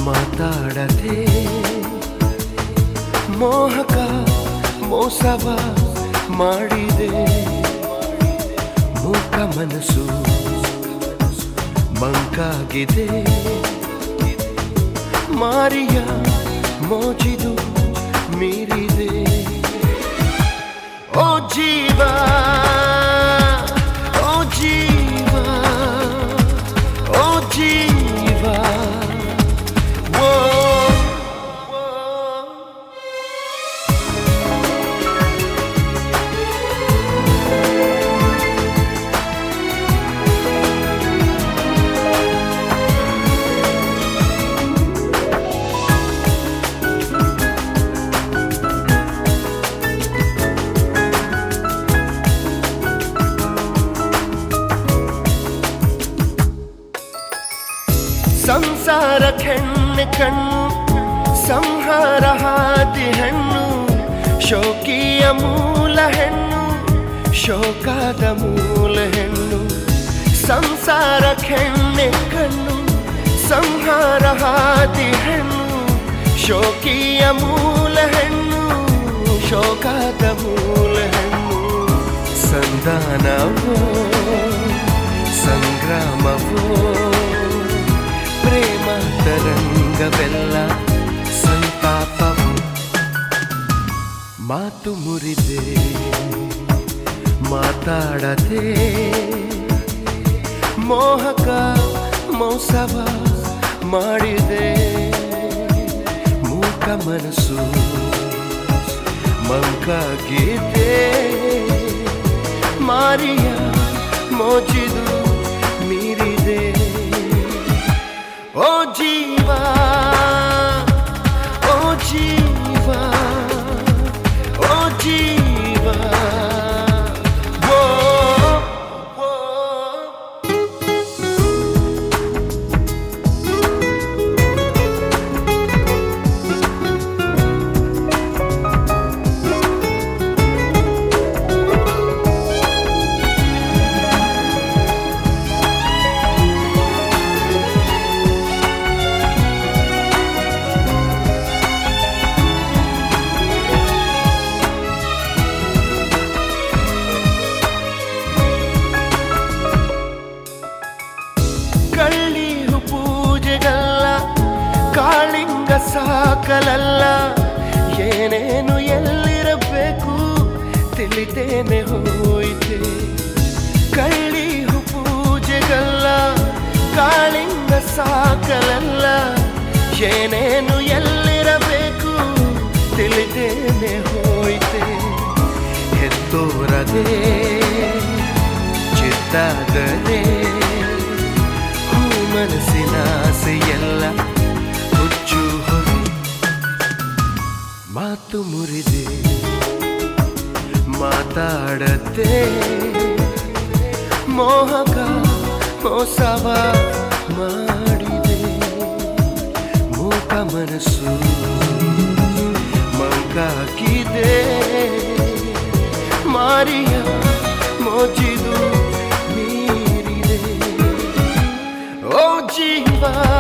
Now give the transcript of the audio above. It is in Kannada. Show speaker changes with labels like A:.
A: ಮಾತಾಡದೆ ಮೋಹಕ ಮೋಸವ ಮಾಡಿದೆ ಮೂಕ ಮನಸ್ಸು ಮಂಕಾಗಿದೆ ಮಾರಿಯ ಮೋಜಿದು ಮೀರಿದೆ ಓ ಜೀವ ಓ ಜೀವ ಓ ಜೀವ ಓ ಓ. ಸಂಸಾರ ಕೆಣ್ಣೆ ಕಣ್ಣು ಸಂಹಾರ ಹಾದಿ ಹೆಣ್ಣು ಶೋಕಿಯ ಮೂಲ ಹೆಣ್ಣು ಶೋಕದ ಮೂಲ ಹೆಣ್ಣು ಸಂಸಾರ ಕೆಣ್ಣೆ ಕಣ್ಣು ಸಂಹಾರ ಹಾದಿ ಹೆಣ್ಣು ಶೋಕಿಯ ಮೂಲ ಹೆಣ್ಣು ಶೋಕದ ಮೂಲ ಹೆಣ್ಣು ಸಂಧಾನವೋ ಸಂಗ್ರಾಮವೋ ಪ್ರೇಮ ತರಂಗವೆಲ್ಲ ಸಂತಾಪವು ಮಾತು ಮುರಿದೆ ಮಾತಾಡದೆ ಮೋಹಕ ಮೋಸವ ಮಾಡಿದೆ ಮೂಕ ಮನಸ್ಸು ಮಂಕಾಗಿದೆ ಮಾರಿಯ ಮೋಜಿದು ಮೀರಿದೆ ಓ ಜೀವ ಓ ಜೀವ ಓ ಜೀವ ಓ ಓ ಕಳ್ಳಿಹು ಪೂಜೆಗಲ್ಲ ಕಾಳಿಂಗ ಸಾಕಲಲ್ಲ ಏನೇನು ಎಲ್ಲಿರಬೇಕು ತಿಳಿತೇನೆ ಹೋಯಿತೆ ಕಳ್ಳಿಹು ಪೂಜೆಗಲ್ಲ ಕಾಳಿಂಗ ಸಾಕಲಲ್ಲ ಏನೇನು ಎಲ್ಲಿರಬೇಕು ತಿಳಿತೇನೆ ಹೋಯಿತೆ ಹೆತ್ತೋರದೆ ಚಿತ್ತಾದರೆ ಹೂ ಮನಸ್ಸಿನ ಆಸೆಯೆಲ್ಲ ಹುಚ್ಚು ಹೊರೆ ಮಾತು ಮುರಿದೆ ಮಾತಾಡದೆ ಮೋಹಕ ಮೋಸವ ಮಾಡಿದೆ ಮೂಕ ಮನಸ್ಸು ಮಂಕಾಗಿದೆ ಮಾರಿಯ ಮೋಜಿದು ಮೀರಿದೆ ಓ ಜೀವ